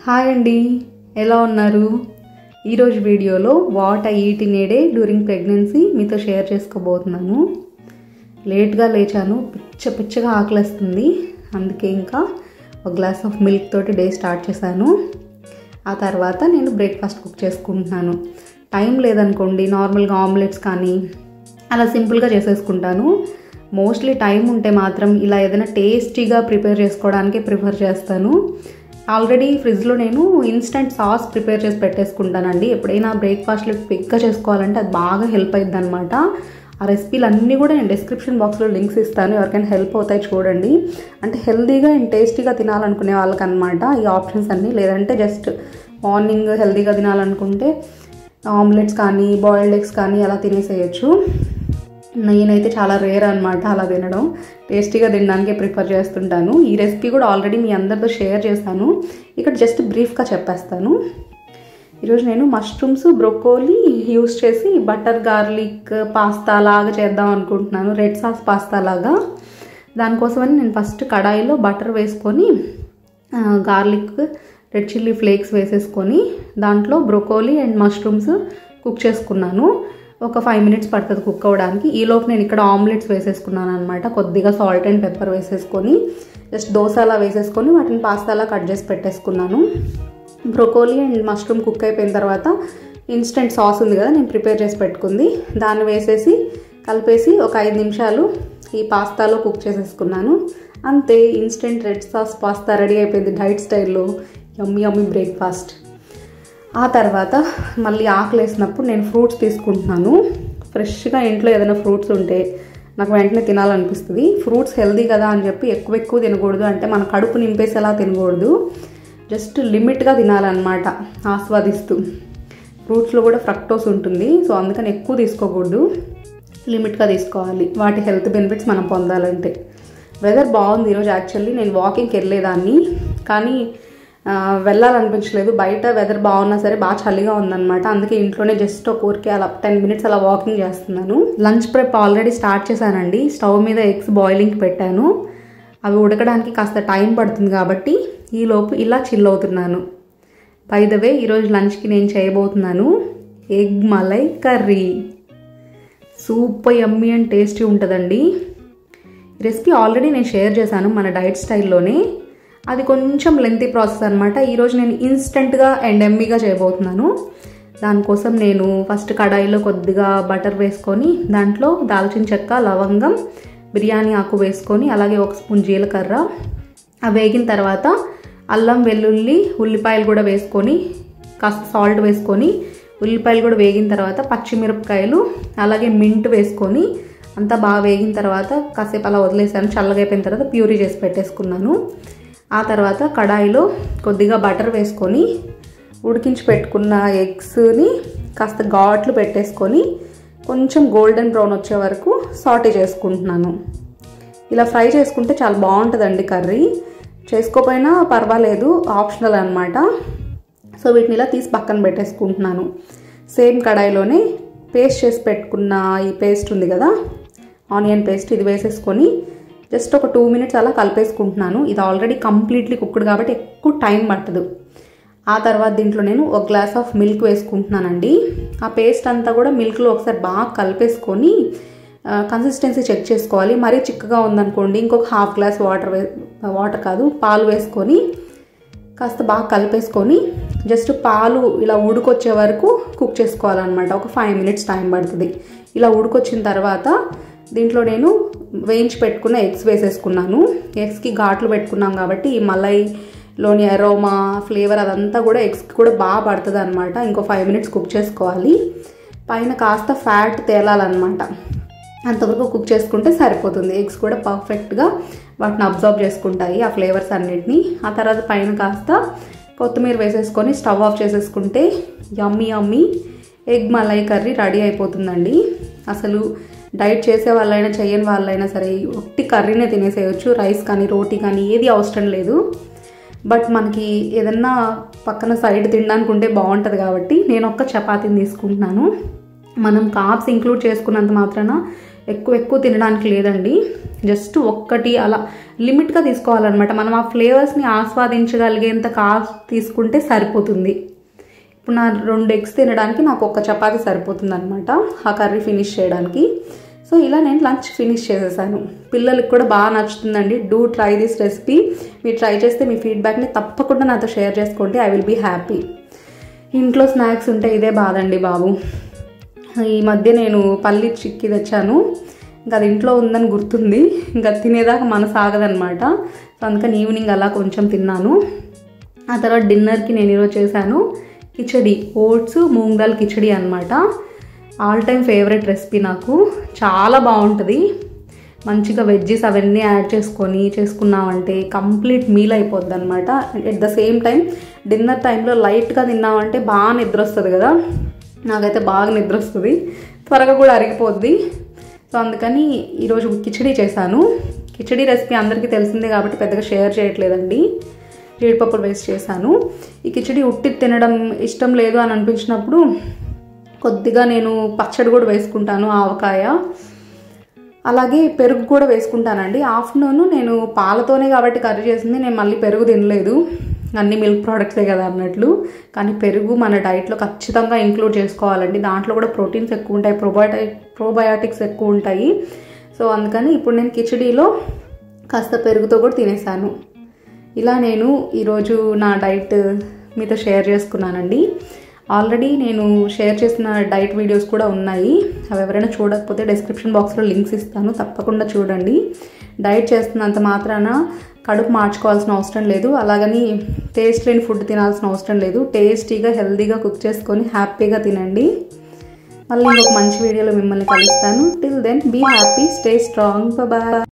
hi అండి ఎలా ఉన్నారు ఈరోజు వీడియోలో what I eat in a day during pregnancy మీతో షేర్ చేసుకోబోతున్నాను లేట్గా లేచాను పిచ్చ పిచ్చగా ఆకలిస్తుంది అందుకే ఇంకా ఒక గ్లాస్ ఆఫ్ మిల్క్ తోటి డే స్టార్ట్ చేశాను ఆ తర్వాత నేను బ్రేక్ఫాస్ట్ కుక్ చేసుకుంటున్నాను టైం లేదనుకోండి నార్మల్గా ఆమ్లెట్స్ కానీ అలా సింపుల్గా చేసేసుకుంటాను మోస్ట్లీ టైం ఉంటే మాత్రం ఇలా ఏదైనా టేస్టీగా ప్రిపేర్ చేసుకోవడానికే ప్రిఫర్ చేస్తాను ఆల్రెడీ ఫ్రిడ్జ్లో నేను ఇన్స్టెంట్ సాస్ ప్రిపేర్ చేసి పెట్టేసుకుంటానండి ఎప్పుడైనా బ్రేక్ఫాస్ట్లో క్విక్గా చేసుకోవాలంటే అది బాగా హెల్ప్ అవుతుంది అనమాట ఆ రెసిపీలు అన్నీ కూడా నేను డిస్క్రిప్షన్ బాక్స్లో లింక్స్ ఇస్తాను ఎవరికైనా హెల్ప్ అవుతాయి చూడండి అంటే హెల్తీగా అండ్ టేస్టీగా తినాలనుకునే వాళ్ళకి అనమాట ఈ ఆప్షన్స్ అన్నీ లేదంటే జస్ట్ మార్నింగ్ హెల్తీగా తినాలనుకుంటే ఆమ్లెట్స్ కానీ బాయిల్డ్ ఎగ్స్ కానీ అలా తినేసేయచ్చు నేనైతే చాలా రేర్ అనమాట అలా తినడం టేస్టీగా తినడానికే ప్రిఫర్ చేస్తుంటాను ఈ రెసిపీ కూడా ఆల్రెడీ మీ అందరితో షేర్ చేశాను ఇక్కడ జస్ట్ బ్రీఫ్గా చెప్పేస్తాను ఈరోజు నేను మష్రూమ్స్ బ్రొకోలీ యూస్ చేసి బటర్ గార్లిక్ పాస్తా లాగా చేద్దాం అనుకుంటున్నాను రెడ్ సాస్ పాస్తా లాగా దానికోసమని నేను ఫస్ట్ కడాయిలో బటర్ వేసుకొని గార్లిక్ రెడ్ చిల్లీ ఫ్లేక్స్ వేసేసుకొని దాంట్లో బ్రొకోలీ అండ్ మష్రూమ్స్ కుక్ చేసుకున్నాను ఒక ఫైవ్ మినిట్స్ పడుతుంది కుక్ అవ్వడానికి ఈలోపు నేను ఇక్కడ ఆమ్లెట్స్ వేసేసుకున్నాను అనమాట కొద్దిగా సాల్ట్ అండ్ పెప్పర్ వేసేసుకొని జస్ట్ దోశ అలా వేసేసుకొని వాటిని పాస్తాలా కట్ చేసి పెట్టేసుకున్నాను బ్రొకోలీ అండ్ మష్రూమ్ కుక్ అయిపోయిన తర్వాత ఇన్స్టెంట్ సాస్ ఉంది కదా నేను ప్రిపేర్ చేసి పెట్టుకుంది దాన్ని వేసేసి కలిపేసి ఒక ఐదు నిమిషాలు ఈ పాస్తాలో కుక్ చేసేసుకున్నాను అంతే instant red sauce pasta ready అయిపోయింది డైట్ స్టైల్లో యమ్మీ యమ్మీ బ్రేక్ఫాస్ట్ ఆ తర్వాత మళ్ళీ ఆకలి వేసినప్పుడు నేను ఫ్రూట్స్ తీసుకుంటున్నాను ఫ్రెష్గా ఇంట్లో ఏదైనా ఫ్రూట్స్ ఉంటే నాకు వెంటనే తినాలనిపిస్తుంది ఫ్రూట్స్ హెల్దీ కదా అని చెప్పి ఎక్కువ ఎక్కువ తినకూడదు అంటే మన కడుపు నింపేసేలా తినకూడదు జస్ట్ లిమిట్గా తినాలన్నమాట ఆస్వాదిస్తూ ఫ్రూట్స్లో కూడా ఫ్రక్టోస్ ఉంటుంది సో అందుకని ఎక్కువ తీసుకోకూడదు లిమిట్గా తీసుకోవాలి వాటి హెల్త్ బెనిఫిట్స్ మనం పొందాలంటే వెదర్ బాగుంది ఈరోజు యాక్చువల్లీ నేను వాకింగ్కి వెళ్ళేదాన్ని కానీ వెళ్ళాలనిపించలేదు బయట వెదర్ బాగున్నా సరే బాగా చలిగా ఉందన్నమాట అందుకే ఇంట్లోనే జస్ట్ ఒక ఊరికి అలా టెన్ మినిట్స్ అలా వాకింగ్ చేస్తున్నాను లంచ్ ప్రెప్ ఆల్రెడీ స్టార్ట్ చేశానండి స్టవ్ మీద ఎగ్స్ బాయిలింగ్కి పెట్టాను అవి ఉడకడానికి కాస్త టైం పడుతుంది కాబట్టి ఈలోపు ఇలా చిల్ అవుతున్నాను బై ద వే ఈరోజు లంచ్కి నేను చేయబోతున్నాను egg malai curry super yummy and tasty ఉంటుందండి రెసిపీ ఆల్రెడీ నేను షేర్ చేశాను మన డైట్ స్టైల్లోనే అది కొంచెం లెంతీ ప్రాసెస్ అనమాట ఈరోజు నేను ఇన్స్టెంట్గా అండ్ ఎమ్మీగా చేయబోతున్నాను దానికోసం నేను ఫస్ట్ కడాయిలో కొద్దిగా బటర్ వేసుకొని దాంట్లో దాల్చిన చెక్క లవంగం బిర్యానీ ఆకు వేసుకొని అలాగే ఒక స్పూన్ జీలకర్ర అవి వేగిన తర్వాత అల్లం వెల్లుల్లి ఉల్లిపాయలు కూడా వేసుకొని కాస్త సాల్ట్ వేసుకొని ఉల్లిపాయలు కూడా వేగిన తర్వాత పచ్చిమిరపకాయలు అలాగే మింట్ వేసుకొని అంతా బాగా వేగిన తర్వాత కాసేపు అలా వదిలేసాను చల్లగా అయిపోయిన తర్వాత ప్యూరీ చేసి పెట్టేసుకున్నాను ఆ తర్వాత కడాయిలో కొద్దిగా బటర్ వేసుకొని ఉడికించి పెట్టుకున్న ఎగ్స్ని కాస్త ఘాట్లు పెట్టేసుకొని కొంచెం గోల్డెన్ బ్రౌన్ వచ్చే వరకు సాటే చేసుకుంటున్నాను ఇలా ఫ్రై చేసుకుంటే చాలా బాగుంటుందండి కర్రీ చేసుకోపోయినా పర్వాలేదు ఆప్షనల్ అనమాట సో వీటిని ఇలా తీసి పక్కన పెట్టేసుకుంటున్నాను సేమ్ కడాయిలోనే పేస్ట్ చేసి పెట్టుకున్న ఈ పేస్ట్ ఉంది కదా ఆనియన్ పేస్ట్ ఇది వేసేసుకొని జస్ట్ ఒక టూ మినిట్స్ అలా కలిపేసుకుంటున్నాను ఇది ఆల్రెడీ కంప్లీట్లీ కుక్డ్ కాబట్టి ఎక్కువ టైం పట్టదు ఆ తర్వాత దీంట్లో నేను ఒక గ్లాస్ ఆఫ్ మిల్క్ వేసుకుంటున్నానండి ఆ పేస్ట్ అంతా కూడా మిల్క్లో ఒకసారి బాగా కలిపేసుకొని కన్సిస్టెన్సీ చెక్ చేసుకోవాలి మరీ చిక్కగా ఉందనుకోండి ఇంకొక హాఫ్ గ్లాస్ వాటర్ వే వాటర్ కాదు పాలు వేసుకొని కాస్త బాగా కలిపేసుకొని జస్ట్ పాలు ఇలా ఉడికొచ్చే వరకు కుక్ చేసుకోవాలన్నమాట ఒక ఫైవ్ మినిట్స్ టైం పడుతుంది ఇలా ఉడికొచ్చిన తర్వాత దీంట్లో నేను వేయించి పెట్టుకున్న ఎగ్స్ వేసేసుకున్నాను ఎగ్స్కి ఘాట్లు పెట్టుకున్నాం కాబట్టి ఈ మలైలోని అరోమా ఫ్లేవర్ అదంతా కూడా ఎగ్స్కి కూడా బాగా పడుతుంది అనమాట ఇంకో ఫైవ్ మినిట్స్ కుక్ చేసుకోవాలి పైన కాస్త ఫ్యాట్ తేలాలన్నమాట అంతవరకు కుక్ చేసుకుంటే సరిపోతుంది ఎగ్స్ కూడా పర్ఫెక్ట్గా వాటిని అబ్జర్వ్ చేసుకుంటాయి ఆ ఫ్లేవర్స్ అన్నిటిని ఆ తర్వాత పైన కాస్త కొత్తిమీర వేసేసుకొని స్టవ్ ఆఫ్ చేసేసుకుంటే yummy yummy egg malai curry ready అయిపోతుందండి అసలు డైట్ చేసే వాళ్ళైనా చేయని వాళ్ళైనా సరే ఒట్టి కర్రీనే తినేసేయచ్చు రైస్ కానీ రోటీ కానీ ఏది అవసరం లేదు బట్ మనకి ఏదన్నా పక్కన సైడ్ తినడానికి ఉంటే బాగుంటుంది కాబట్టి నేను ఒక్క చపాతీని తీసుకుంటున్నాను మనం కాప్స్ ఇంక్లూడ్ చేసుకున్నంత మాత్రాన ఎక్కువ ఎక్కువ తినడానికి లేదండి జస్ట్ ఒక్కటి అలా లిమిట్గా తీసుకోవాలన్నమాట మనం ఆ ఫ్లేవర్స్ని ఆస్వాదించగలిగేంత కాస్ట్ తీసుకుంటే సరిపోతుంది ఇప్పుడు నా రెండు ఎగ్స్ తినడానికి నాకు ఒక చపాతి సరిపోతుంది అనమాట ఆ కర్రీ ఫినిష్ చేయడానికి సో ఇలా నేను లంచ్ ఫినిష్ చేసేసాను పిల్లలకి కూడా బాగా నచ్చుతుందండి డూ ట్రై దిస్ రెసిపీ మీరు ట్రై చేస్తే మీ ఫీడ్బ్యాక్ని తప్పకుండా నాతో షేర్ చేసుకోండి ఐ విల్ బీ హ్యాపీ ఇంట్లో స్నాక్స్ ఉంటే ఇదే బాధండి బాబు ఈ మధ్య నేను పల్లి చిక్కి తెచ్చాను ఇంకా అది ఇంట్లో ఉందని గుర్తుంది ఇంకా తినేదాకా మనసు ఆగదనమాట సో అందుకని ఈవినింగ్ అలా కొంచెం తిన్నాను ఆ తర్వాత డిన్నర్కి నేను ఈరోజు చేశాను కిచడి ఓట్స్ మూంగ్ దాల్ కిచడి అనమాట ఆల్ టైమ్ ఫేవరెట్ రెసిపీ నాకు చాలా బాగుంటుంది మంచిగా వెజ్జెస్ అవన్నీ యాడ్ చేసుకొని చేసుకున్నామంటే కంప్లీట్ మీల్ అయిపోద్ది అనమాట at the same time dinner టైంలో లైట్గా తిన్నామంటే బాగా నిద్ర వస్తుంది కదా నాకైతే బాగా నిద్ర వస్తుంది త్వరగా కూడా అరిగిపోద్ది సో అందుకని ఈరోజు కిచడీ చేశాను కిచడీ రెసిపీ అందరికీ తెలిసిందే కాబట్టి పెద్దగా షేర్ చేయట్లేదండి జీడిపప్పులు వేస్ట్ చేశాను ఈ కిచడీ ఉట్టి తినడం ఇష్టం లేదు అని అనిపించినప్పుడు కొద్దిగా నేను పచ్చడి కూడా వేసుకుంటాను ఆవకాయ అలాగే పెరుగు కూడా వేసుకుంటానండి ఆఫ్టర్నూన్ నేను పాలతోనే కాబట్టి కర్రీ చేసింది నేను మళ్ళీ పెరుగు తినలేదు అన్ని మిల్క్ ప్రోడక్ట్సే కదా అన్నట్లు కానీ పెరుగు మన డైట్లో ఖచ్చితంగా ఇంక్లూడ్ చేసుకోవాలండి దాంట్లో కూడా ప్రోటీన్స్ ఎక్కువ ఉంటాయి ప్రోబయోటి ప్రోబయోటిక్స్ ఎక్కువ ఉంటాయి సో అందుకని ఇప్పుడు నేను కిచడీలో కాస్త పెరుగుతో కూడా తినేసాను ఇలా నేను ఈరోజు నా డైట్ మీతో షేర్ చేసుకున్నానండి ఆల్రెడీ నేను షేర్ చేసిన డైట్ వీడియోస్ కూడా ఉన్నాయి అవి ఎవరైనా చూడకపోతే డిస్క్రిప్షన్ బాక్స్లో లింక్స్ ఇస్తాను తప్పకుండా చూడండి డైట్ చేస్తున్నంత మాత్రాన కడుపు మార్చుకోవాల్సిన అవసరం లేదు అలాగని టేస్ట్ లేని ఫుడ్ తినాల్సిన అవసరం లేదు టేస్టీగా హెల్తీగా కుక్ చేసుకొని హ్యాపీగా తినండి మళ్ళీ ఇంకొక మంచి వీడియోలో మిమ్మల్ని కలుస్తాను till then be happy stay strong bye